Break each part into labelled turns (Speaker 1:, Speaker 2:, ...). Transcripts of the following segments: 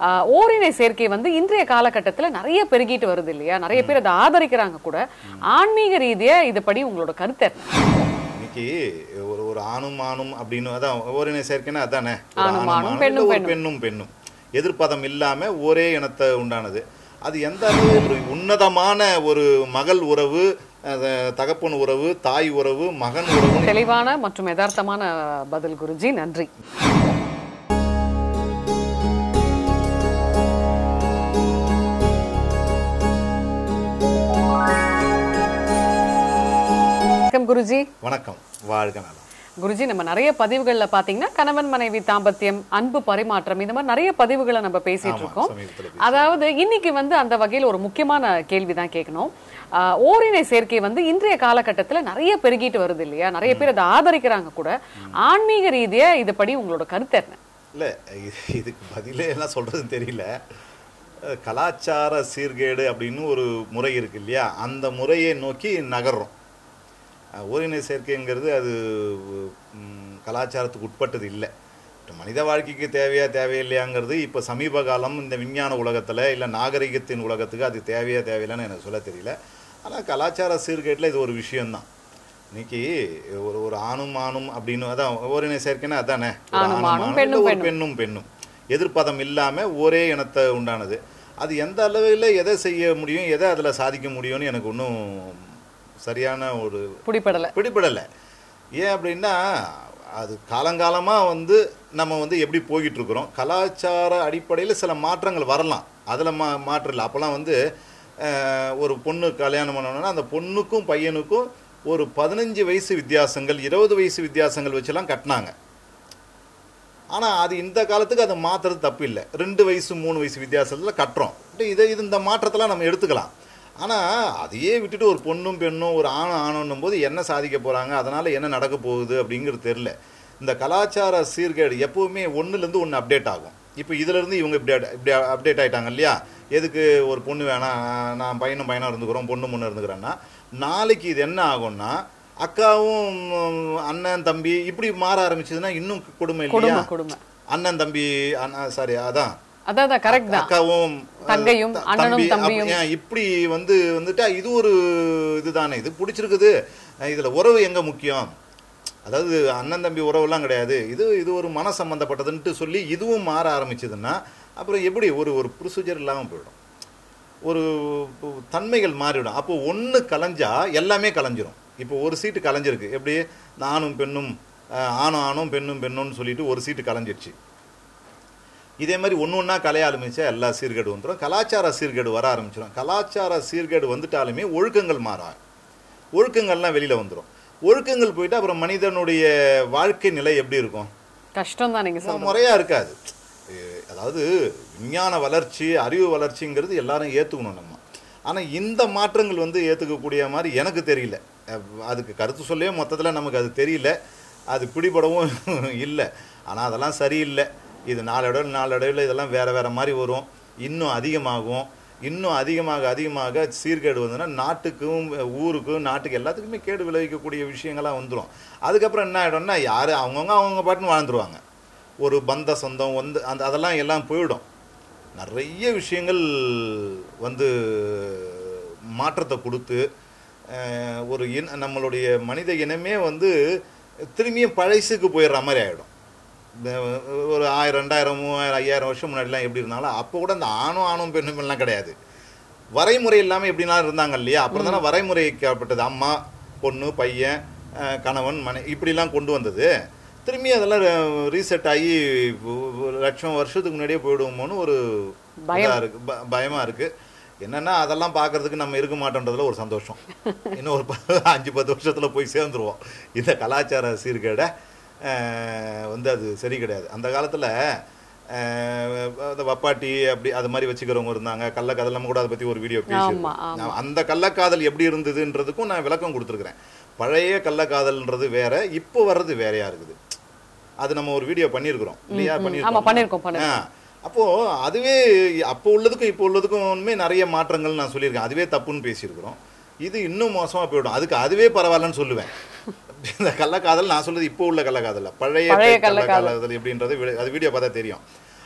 Speaker 1: ஆஹ், ஓரினை சேர்க்கை வந்து இன்றைய காலகட்டத்துல நிறைய பெருகிட்டு வருது இல்லையா நிறைய பேர் அதை ஆதரிக்கிறாங்க கூட ஆன்மீக ரீதியா இதுபடி உங்களோட கருத்து என்ன
Speaker 2: இன்னைக்கு ஒரு ஒரு ஆணும் ஆணும் அப்படின்னு அதான் ஓரினை சேர்க்கைன்னா அதானே ஒரு
Speaker 1: ஆணும்
Speaker 2: ஆணும்
Speaker 1: ஆணும்,
Speaker 2: ஆணும்,
Speaker 1: பெண்ணும்
Speaker 2: இல்ல ஒரு பெண்ணும் பெண்ணும் எதிர்ப்பதம் இல்லாம ஒரே இனத்தை உண்டானது அது எந்த அளவு ஒரு உன்னதமான ஒரு மகள் உறவு அது தகப்பன் உறவு தாய் உறவு மகன் உறவு
Speaker 1: தெளிவான மற்றும் யதார்த்தமான பதில் குருஜி நன்றி வணக்கம் குருஜி
Speaker 2: வணக்கம் வாழ்க நலம்
Speaker 1: குருஜி நம்ம நிறைய பதிவுகள்ல பாத்தீங்கன்னா கணவன் மனைவி தாம்பத்தியம் அன்பு பரிமாற்றம் இந்த மாதிரி நிறைய பதிவுகளை நம்ம பேசிட்டு
Speaker 2: ஆமா,
Speaker 1: இருக்கோம்
Speaker 2: சமீபத்துல பேசி-
Speaker 1: அதாவது இன்னைக்கு வந்து அந்த வகையில் ஒரு முக்கியமான கேள்வி தான் கேட்கணும் ஆஹ், ஓரினை சேர்க்கை வந்து இன்றைய காலகட்டத்துல நிறைய பெருகிட்டு வருது இல்லையா நிறைய பேர் அதை ஆதரிக்கிறாங்க கூட ஆன்மீக ரீதியா இதுபடி உங்களோட கருத்து என்ன
Speaker 2: இல்ல இது- இதுக்கு பதிலே எல்லாம் சொல்றதுன்னு தெரியல அஹ், கலாச்சார சீர்கேடு அப்படின்னு ஒரு முறை இருக்கு இல்லையா அந்த முறையை நோக்கி நகர்றோம் அஹ், ஓரினை சேர்க்கைங்கிறது அது ம், கலாச்சாரத்துக்கு உட்பட்டது இல்லை மனித வாழ்க்கைக்கு தேவையா தேவையில்லையாங்கிறது இப்போ சமீப காலம் இந்த விஞ்ஞான உலகத்தில் இல்லை நாகரிகத்தின் உலகத்துக்கு அது தேவையா தேவையில்லைன்னு எனக்கு சொல்ல தெரியல ஆனால் கலாச்சார சீர்கேட்டில் இது ஒரு விஷயம்தான் இன்னைக்கு ஒரு ஒரு ஆணும் ஆணும் அப்படின்னு அதான் ஓரினை சேர்க்கைன்னா அதானே ஒரு
Speaker 1: ஆணும்
Speaker 2: ஆணும்
Speaker 1: ஆணும்,
Speaker 2: ஆணும்,
Speaker 1: பெண்ணும்
Speaker 2: இல்ல ஒரு
Speaker 1: பெண்ணும்.
Speaker 2: பெண்ணும் பெண்ணும் எதிர்ப்பதம் இல்லாம ஒரே இனத்தை உண்டானது அது எந்த அளவில் எதை செய்ய முடியும் எதை அதில் சாதிக்க முடியும்னு எனக்கு ஒன்றும் சரியான ஒரு
Speaker 1: பிடிபடல
Speaker 2: பிடிபடலை ஏன் அப்படின்னா அது காலங்காலமாக வந்து நம்ம வந்து எப்படி போய்கிட்டு இருக்கிறோம் கலாச்சார அடிப்படையில் சில மாற்றங்கள் வரலாம் அதில் மா மாற்றம் இல்லை அப்போல்லாம் வந்து அஹ், ஒரு பொண்ணு கல்யாணம் பண்ணணும்னா அந்த பொண்ணுக்கும் பையனுக்கும் ஒரு பதினஞ்சு வயசு வித்தியாசங்கள் இருபது வயசு வித்தியாசங்கள் வச்செல்லாம் கட்டினாங்க ஆனால் அது இந்த காலத்துக்கு அதை மாற்றுறது தப்பு இல்லை ரெண்டு வயசு மூணு வயசு வித்தியாசத்தில் கட்டுறோம் இதை இது இந்த மாற்றத்தெல்லாம் நம்ம எடுத்துக்கலாம் ஆனால் அதையே விட்டுட்டு ஒரு பொண்ணும் பெண்ணும் ஒரு ஆணும் ஆணுன்னும் போது என்ன சாதிக்க போகிறாங்க அதனால் என்ன நடக்க போகுது அப்படிங்கிறது தெரில இந்த கலாச்சார சீர்கேடு எப்போவுமே ஒன்றுலேருந்து ஒன்று அப்டேட் ஆகும் இப்போ இதிலேருந்து இவங்க இப்படி அட- இப்படி அப்டேட் ஆயிட்டாங்க இல்லையா எதுக்கு ஒரு பொண்ணு வேணாம் நான் பையனும் பையனாக இருந்துக்கிறோம் பொண்ணு பொண்ணு இருந்துக்கிறேன்னா நாளைக்கு இது என்ன ஆகும்னா அக்காவும் ம், அண்ணன் தம்பி இப்படி மாற ஆரம்பிச்சதுன்னா இன்னும் கொடுமை இல்லையா
Speaker 1: கொடுமை கொடுமை
Speaker 2: அண்ணன் தம்பி அண்ணா சாரி அதான்
Speaker 1: அதான் கரெக்ட் தான்
Speaker 2: அக்காவும்
Speaker 1: தங்கையும்,
Speaker 2: த-
Speaker 1: அண்ணனும்
Speaker 2: தம்பி,
Speaker 1: தம்பியும்.
Speaker 2: அப்ப- ஏன் இப்படி வந்து வந்துட்டா இது ஒரு இதுதானே இது பிடிச்சிருக்குது அஹ் இதுல உறவு எங்க முக்கியம் அதாவது அண்ணன் தம்பி உறவுலாம் கிடையாது இது இது ஒரு மன சம்பந்தப்பட்டதுன்ட்டு சொல்லி இதுவும் மாற ஆரம்பிச்சதுன்னா அப்புறம் எப்படி ஒரு ஒரு ப்ரொசீஜர் இல்லாமல் போயிடும் ஒரு தன்மைகள் மாறிவிடும் அப்போ ஒன்று கலைஞ்சா எல்லாமே கலைஞ்சிரும் இப்போ ஒரு சீட்டு கலைஞ்சிருக்கு எப்படி இந்த ஆணும் பெண்ணும் அஹ், ஆணும் ஆணும் பெண்ணும் பெண்ணும்னு சொல்லிட்டு ஒரு சீட்டு கலைஞ்சிருச்சு இதே மாதிரி ஒன்று ஒன்றா கலைய ஆரம்பிச்சா எல்லா சீர்கேடு வந்துடும் கலாச்சார சீர்கேடு வர ஆரம்பிச்சிடும் கலாச்சார சீர்கேடு வந்துட்டாலுமே ஒழுக்கங்கள் மாறும் ஒழுக்கங்கள்லாம் வெளியில் வந்துடும் ஒழுக்கங்கள் போயிட்டு அப்புறம் மனிதனுடைய வாழ்க்கை நிலை எப்படி இருக்கும்
Speaker 1: கஷ்டம் தான் நீங்க சொல்றது
Speaker 2: முறையாக இருக்காது எ- அதாவது விஞ்ஞான வளர்ச்சி அறிவு வளர்ச்சிங்கிறது எல்லாரும் ஏற்றுக்கணும் நம்ம ஆனால் இந்த மாற்றங்கள் வந்து ஏற்றுக்கக்கூடிய மாதிரி எனக்கு தெரியல அஹ் அதுக்கு கருத்து சொல்லவே மொத்தத்தில் நமக்கு அது தெரியல அது பிடிபடவும் இல்லை ஆனால் அதெல்லாம் சரியில்லை இது நாளடைவில் நாளடைவில் இதெல்லாம் வேறு வேறு மாதிரி வரும் இன்னும் அதிகமாகும் இன்னும் அதிகமாக அதிகமாக சீர்கேடு வந்ததுன்னா நாட்டுக்கும் ஊருக்கும் நாட்டுக்கு எல்லாத்துக்குமே கேடு விளைவிக்கக்கூடிய விஷயங்கள்லாம் வந்துடும் அதுக்கப்புறம் என்ன ஆகிடும்னா யார் அவங்கவுங்க அவங்க பாட்டுன்னு வாழ்ந்துருவாங்க ஒரு பந்த சொந்தம் வந்து அந்த அதெல்லாம் எல்லாம் போயிடும் நிறைய விஷயங்கள் வந்து மாற்றத்தை கொடுத்து அஹ், ஒரு இன நம்மளுடைய மனித இனமே வந்து திரும்பியும் பழசுக்கு போயிடுற மாதிரி ஆகிடும் ஒரு ஆயிரம் ரெண்டாயிரம் மூவாயிரம் ஐயாயிரம் வருஷம் முன்னாடிலாம் எப்படி இருந்தாலும் அப்போ கூட இந்த ஆணும் ஆணும் பெண்ணும் எல்லாம் கிடையாது வரைமுறை இல்லாமல் எப்படினாலும் இருந்தாங்க இல்லையா அப்புறம் தானே வரைமுறைக்கப்பட்டது அம்மா பொண்ணு பையன் அஹ், கணவன் மனை இப்படிலாம் கொண்டு வந்தது திரும்பி அதெல்லாம் ரீசெட் ஆகி ஒ- ஒரு லட்சம் வருஷத்துக்கு முன்னாடியே போயிடுவோமோன்னு ஒரு
Speaker 1: பயம்.
Speaker 2: இதா இருக்கு ப- பயமா இருக்கு என்னன்னா அதெல்லாம் பார்க்கறதுக்கு நம்ம இருக்க மாட்டோன்றதுல ஒரு சந்தோஷம் இன்னும் ஒரு ப- அஞ்சு பத்து வருஷத்துல போய் சேர்ந்துருவோம் இந்த கலாச்சார சீர்கேடை அஹ், வந்து அது சரி கிடையாது அந்த காலத்துல அஹ், அந்த வப்பாட்டி அப்படி அது மாதிரி வச்சுக்கிறவங்க இருந்தாங்க கள்ளக்காதல் நம்ம கூட அதை பத்தி ஒரு வீடியோ
Speaker 1: ஆமா,
Speaker 2: பேசியிருக்கோம்
Speaker 1: ஆமா.
Speaker 2: நான் அந்த கள்ளக்காதல் எப்படி இருந்ததுன்றதுக்கும் நான் விளக்கம் கொடுத்துருக்குறேன் பழைய கள்ளக்காதல்ன்றது வேற இப்போ வர்றது வேறையா இருக்குது அது நம்ம ஒரு வீடியோ பண்ணியிருக்கிறோம் இல்லையா
Speaker 1: ஆமா
Speaker 2: பண்ணியிருக்கோம்
Speaker 1: பண்ணிருக்கோம் பண்ணிருக்கோம்
Speaker 2: ஆ. அப்போ அதுவே அப்போ உள்ளதுக்கும் இப்போ உள்ளதுக்குமே நிறைய மாற்றங்கள் நான் சொல்லியிருக்கேன் அதுவே தப்புன்னு பேசியிருக்கிறோம் இது இன்னும் மோசமா போயிடும் அதுக்கு அதுவே பரவாயில்லன்னு சொல்லுவேன் இந்த கள்ளக்காதல் நான் சொல்றது இப்போ உள்ள கள்ளக்காதல் பழைய
Speaker 1: பழைய
Speaker 2: type
Speaker 1: கள்ளக்காதல்.
Speaker 2: கள்ளக்காதல் எப்படின்றது வி- அது வீடியோ பார்த்தா தெரியும்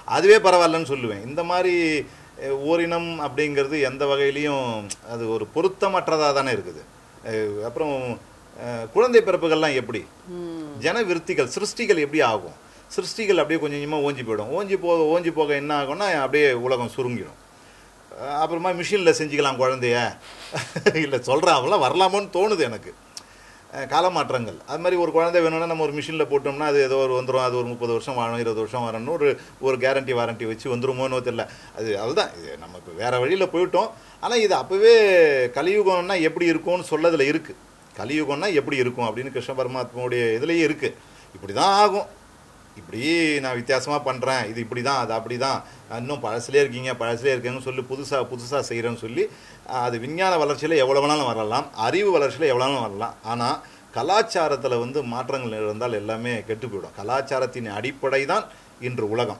Speaker 2: அதுவே பரவாயில்லன்னு சொல்லுவேன் இந்த மாதிரி அஹ், ஓரினம் அப்படிங்கிறது எந்த வகையிலையும் அது ஒரு பொருத்தமற்றதாக தானே இருக்குது அஹ், அப்புறம் அஹ், குழந்தை பிறப்புகள்லாம் எப்படி ஜன விருத்திகள் சிருஷ்டிகள் எப்படி ஆகும் சிருஷ்டிகள் அப்படியே கொஞ்சம் கொஞ்சமாக ஓஞ்சி போயிடும் ஓஞ்சி போக ஓஞ்சி போக என்ன ஆகும்னா அப்படியே உலகம் சுருங்கிடும் அஹ் அப்புறமா மிஷினில் செஞ்சுக்கலாம் குழந்தைய இல்லை சொல்கிறேன் அவெல்லாம் வரலாமோன்னு தோணுது எனக்கு அஹ் காலமாற்றங்கள் அது மாதிரி ஒரு குழந்தை வேணும்னா நம்ம ஒரு மிஷினில் போட்டோம்னா அது ஏதோ ஒரு வந்துடும் அது ஒரு முப்பது வருஷம் வாழும் இருபது வருஷம் வரணும் ஒரு ஒரு கேரண்டி வாரண்டி வச்சு வந்துருமோன்னு தெரியல அது அதுதான் இது நம்ம இப்போ வேறு வழியில் போயிட்டோம் ஆனால் இது அப்போவே கலியுகம்னா எப்படி இருக்கும்னு சொல்லதில் இருக்குது கலியுகம்னா எப்படி இருக்கும் அப்படின்னு கிருஷ்ண பரமாத்மாவுடைய இதுலேயே இருக்குது இப்படி தான் ஆகும் இப்படி நான் வித்தியாசமாக பண்ணுறேன் இது இப்படி தான் அது அப்படி தான் இன்னும் பழசுலே இருக்கீங்க பழசுலே இருக்கீங்கன்னு சொல்லி புதுசாக புதுசாக செய்கிறேன்னு சொல்லி அஹ், அது விஞ்ஞான வளர்ச்சியில் எவ்வளோ வேணாலும் வரலாம் அறிவு வளர்ச்சியில் எவ்வளோ வேணாலும் வரலாம் ஆனால் கலாச்சாரத்தில் வந்து மாற்றங்கள் இருந்தால் எல்லாமே கெட்டு போயிடும் கலாச்சாரத்தின் அடிப்படை தான் இன்று உலகம்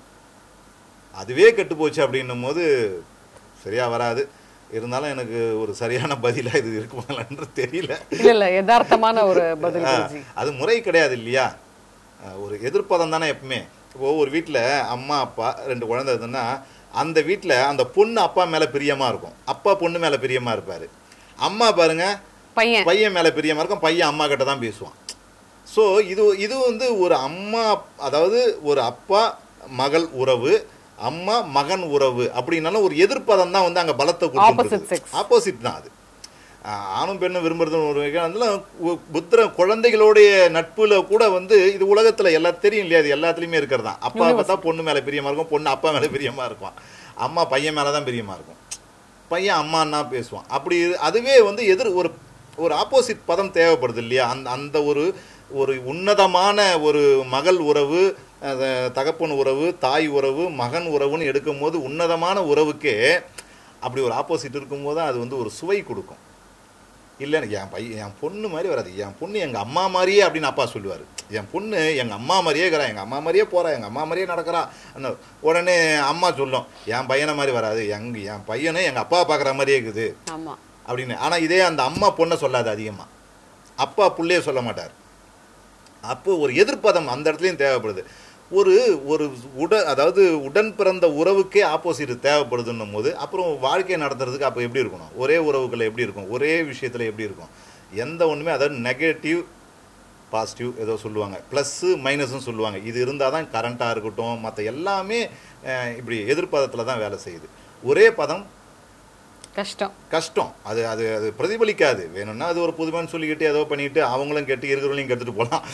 Speaker 2: அதுவே கெட்டு போச்சு அப்படின்னும் போது சரியாக வராது இருந்தாலும் எனக்கு ஒரு சரியான பதிலாக இது இருக்குமான்னு தெரியல
Speaker 1: இல்ல இல்ல யதார்த்தமான ஒரு பதில்
Speaker 2: ஆ,
Speaker 1: குருஜி
Speaker 2: அது முறை கிடையாது இல்லையா அஹ் ஒரு எதிர்ப்பதம் தானே எப்பவுமே இப்போ ஒரு வீட்டில் அம்மா அப்பா ரெண்டு குழந்தை இருந்ததுன்னா அந்த வீட்டில் அந்த பொண்ணு அப்பா மேலே பிரியமாக இருக்கும் அப்பா பொண்ணு மேலே பிரியமாக இருப்பார் அம்மா பாருங்க
Speaker 1: பையன்
Speaker 2: பையன் மேலே பிரியமாக இருக்கும் பையன் அம்மா கிட்ட தான் பேசுவான் ஸோ இது இது வந்து ஒரு அம்மா அதாவது ஒரு அப்பா மகள் உறவு அம்மா மகன் உறவு அப்படின்னாலும் ஒரு எதிர்ப்பதம் தான் வந்து அங்கே பலத்தை
Speaker 1: Opposite sex.
Speaker 2: ஆப்போசிட் தான் அது ஆஹ் ஆணும் பெண்ணும் விரும்புறதுன்னு ஒரு வகை அதெல்லாம் உ- புத்திர குழந்தைகளுடைய நட்புல கூட வந்து இது உலகத்துல எல்லாம் தெரியும் இல்லையா அது எல்லாத்துலயுமே இருக்கிறது தான் அப்பா பார்த்தா பொண்ணு மேல பிரியமா இருக்கும் பொண்ணு அப்பா மேல பிரியமா இருக்கும் அம்மா பையன் மேல தான் பிரியமா இருக்கும் பையன் அம்மான்னா பேசுவான் அப்படி இரு- அதுவே வந்து எதிர் ஒரு ஒரு ஆப்போசிட் பதம் தேவைப்படுது இல்லையா அந்த அந்த ஒரு ஒரு உன்னதமான ஒரு மகள் உறவு அது தகப்பன் உறவு தாய் உறவு மகன் உறவுன்னு எடுக்கும்போது உன்னதமான உறவுக்கே அப்படி ஒரு ஆப்போசிட் இருக்கும்போது அது வந்து ஒரு சுவை கொடுக்கும் இல்லைன்னு என் பையன் என் பொண்ணு மாதிரி வராது என் பொண்ணு எங்கள் அம்மா மாதிரியே அப்படின்னு அப்பா சொல்லுவார் என் பொண்ணு எங்கள் அம்மா மாதிரியே இருக்கிறா எங்கள் அம்மா மாதிரியே போகிறா எங்கள் அம்மா மாதிரியே நடக்கிறா அந்த உடனே அம்மா சொல்லும் என் பையனை மாதிரி வராது எங் என் பையனை எங்கள் அப்பா பார்க்குற மாதிரியே இருக்குது
Speaker 1: ஆமா
Speaker 2: அப்படின்னு ஆனால் இதே அந்த அம்மா பொண்ணை சொல்லாது அதிகமாக அப்பா புள்ளைய சொல்ல மாட்டார் அப்போ ஒரு எதிர்ப்பதம் அந்த இடத்துலையும் தேவைப்படுது ஒரு ஒரு உட அதாவது உடன் பிறந்த உறவுக்கே ஆப்போசிட் தேவைப்படுதுன்னும் போது அப்புறம் வாழ்க்கையை நடத்துறதுக்கு அப்போ எப்படி இருக்கணும் ஒரே உறவுகள் எப்படி இருக்கும் ஒரே விஷயத்தில் எப்படி இருக்கும் எந்த ஒன்றுமே அதாவது நெகட்டிவ் பாசிட்டிவ் ஏதோ சொல்லுவாங்க ப்ளஸ்ஸு மைனஸும் சொல்லுவாங்க இது இருந்தால் தான் கரண்ட்டாக இருக்கட்டும் மற்ற எல்லாமே அஹ், இப்படி எதிர்ப்பதத்தில் தான் வேலை செய்யுது ஒரே பதம்
Speaker 1: கஷ்டம்
Speaker 2: கஷ்டம் அது அது அது பிரதிபலிக்காது வேணும்னா அது ஒரு புதுமைன்னு சொல்லிக்கிட்டு ஏதோ பண்ணிட்டு அவங்களும் கெட்டு இருக்கிறவங்களையும் கெடுத்துட்டு போகலாம்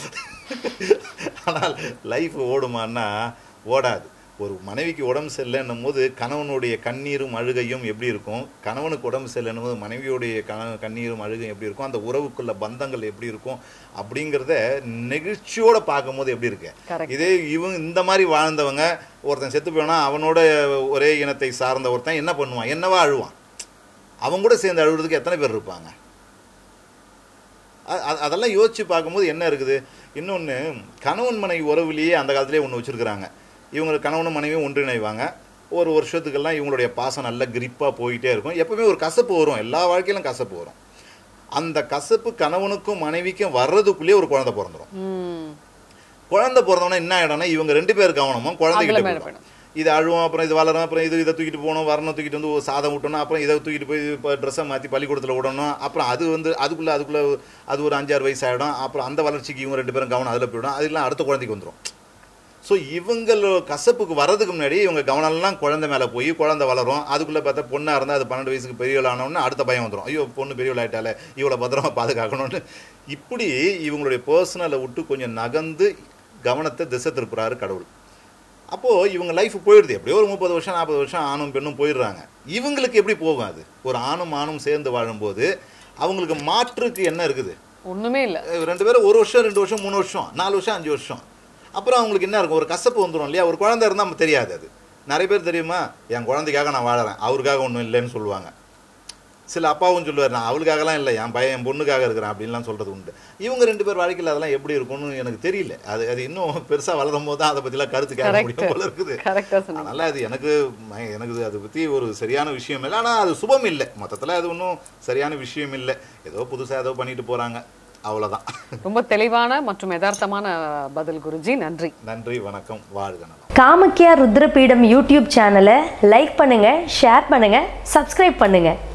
Speaker 2: ஆனால் லைஃப் ஓடுமான்னா ஓடாது ஒரு மனைவிக்கு உடம்பு சரியில்லைன்னும் போது கணவனுடைய கண்ணீரும் அழுகையும் எப்படி இருக்கும் கணவனுக்கு உடம்பு சரியில்லைன்னும் போது மனைவியுடைய கண கண்ணீரும் அழுகையும் எப்படி இருக்கும் அந்த உறவுக்குள்ள பந்தங்கள் எப்படி இருக்கும் அப்படிங்கிறத நெகிழ்ச்சியோட பார்க்கும்போது எப்படி இருக்கு
Speaker 1: Correct.
Speaker 2: இதே இவங்க இந்த மாதிரி வாழ்ந்தவங்க ஒருத்தன் செத்து போனா அவனோட ஒரே இனத்தை சார்ந்த ஒருத்தன் என்ன பண்ணுவான் என்னவா அழுவான் அவங்க கூட சேர்ந்து அழுகுறதுக்கு எத்தனை பேர் இருப்பாங்க அ- அ- அதெல்லாம் யோசிச்சு பார்க்கும்போது என்ன இருக்குது இன்னொன்று கணவன் மனைவி உறவுலேயே அந்த காலத்திலே ஒன்று வச்சுருக்குறாங்க இவங்க கணவனும் மனைவியும் ஒன்றிணைவாங்க ஒரு வருஷத்துக்கெல்லாம் இவங்களுடைய பாசம் நல்ல கிரிப்பாக போயிட்டே இருக்கும் எப்பவுமே ஒரு கசப்பு வரும் எல்லா வாழ்க்கையிலும் கசப்பு வரும் அந்த கசப்பு கணவனுக்கும் மனைவிக்கும் வர்றதுக்குள்ளேயே ஒரு குழந்தை பிறந்துடும்
Speaker 1: ம்
Speaker 2: குழந்தை பிறந்தவொடனே என்ன ஆயிடும்னா இவங்க ரெண்டு பேர் கவனமும் குழந்தைகிட்ட
Speaker 1: அதுல மேல
Speaker 2: போயிடும். இது அழுவும் அப்புறம் இது வளரும் அப்புறம் இது இதை தூக்கிட்டு போகணும் வரணும் தூக்கிட்டு வந்து ஒரு சாதம் விட்டணும் அப்புறம் இதை தூக்கிட்டு போய் இப்போ ட்ரெஸ்ஸை மாற்றி பள்ளிக்கூடத்தில் விடணும் அப்புறம் அது வந்து அதுக்குள்ளே அதுக்குள்ளே அது ஒரு அஞ்சாறு வயசு ஆகிடும் அப்புறம் அந்த வளர்ச்சிக்கு இவங்க ரெண்டு பேரும் கவனம் அதில் போயிடும் அதெல்லாம் அடுத்த குழந்தைக்கு வந்துடும் ஸோ இவங்கள கசப்புக்கு வர்றதுக்கு முன்னாடி இவங்க கவனம்லாம் குழந்தை மேலே போய் குழந்தை வளரும் அதுக்குள்ளே பார்த்தா பொண்ணாக இருந்தால் அது பன்னெண்டு வயசுக்கு பெரியவள் ஆனோடனே அடுத்த பயம் வந்துடும் ஐயோ பொண்ணு பெரியவள் ஆயிட்டாலே இவளை பத்திரமா பாதுகாக்கணும்னு இப்படி இவங்களுடைய பர்சனலை விட்டு கொஞ்சம் நகர்ந்து கவனத்தை திசை திருப்புறாரு கடவுள் அப்போது இவங்க லைஃப் போயிடுது எப்படியோ ஒரு முப்பது வருஷம் நாற்பது வருஷம் ஆணும் பெண்ணும் போயிடுறாங்க இவங்களுக்கு எப்படி போகும் அது ஒரு ஆணும் ஆணும் சேர்ந்து வாழும்போது அவங்களுக்கு மாற்றுக்கு என்ன இருக்குது
Speaker 1: ஒண்ணுமே இல்ல
Speaker 2: அஹ் ரெண்டு பேரும் ஒரு வருஷம் ரெண்டு வருஷம் மூணு வருஷம் நாலு வருஷம் அஞ்சு வருஷம் அப்புறம் அவங்களுக்கு என்ன இருக்கும் ஒரு கசப்பு வந்துடும் இல்லையா ஒரு குழந்தை இருந்தால் நமக்கு தெரியாது அது நிறைய பேர் தெரியுமா என் குழந்தைக்காக நான் வாழறேன் அவருக்காக ஒன்றும் இல்லைன்னு சொல்லுவாங்க சில அப்பாவும் சொல்லுவார் நான் அவளுக்காகலாம் இல்லை என் பையன் என் பொண்ணுக்காக இருக்கிறேன் அப்படின்லாம் சொல்கிறது உண்டு இவங்க ரெண்டு பேர் வாழ்க்கையில் அதெல்லாம் எப்படி இருக்கும்னு எனக்கு தெரியல அது அது இன்னும் பெருசாக வளரும் போது தான் அதை பற்றிலாம் கருத்து கேட்க
Speaker 1: Correct.
Speaker 2: முடியும் போல இருக்குது
Speaker 1: கரெக்டா சொன்னீங்க
Speaker 2: அதனால் அது எனக்கு ம- எனக்கு இது அதை பற்றி ஒரு சரியான விஷயம் இல்லை ஆனால் அது சுபம் இல்லை மொத்தத்தில் அது ஒன்றும் சரியான விஷயம் இல்லை ஏதோ புதுசாக ஏதோ பண்ணிட்டு போகிறாங்க அவ்வளோதான்
Speaker 1: ரொம்ப தெளிவான மற்றும் யதார்த்தமான பதில் குருஜி நன்றி
Speaker 2: நன்றி வணக்கம் வாழ்க நலம்
Speaker 3: காமக்கியா ருத்ரபீடம் யூடியூப் சேனலை லைக் பண்ணுங்கள் ஷேர் பண்ணுங்கள் சப்ஸ்கிரைப் பண்ணுங்கள்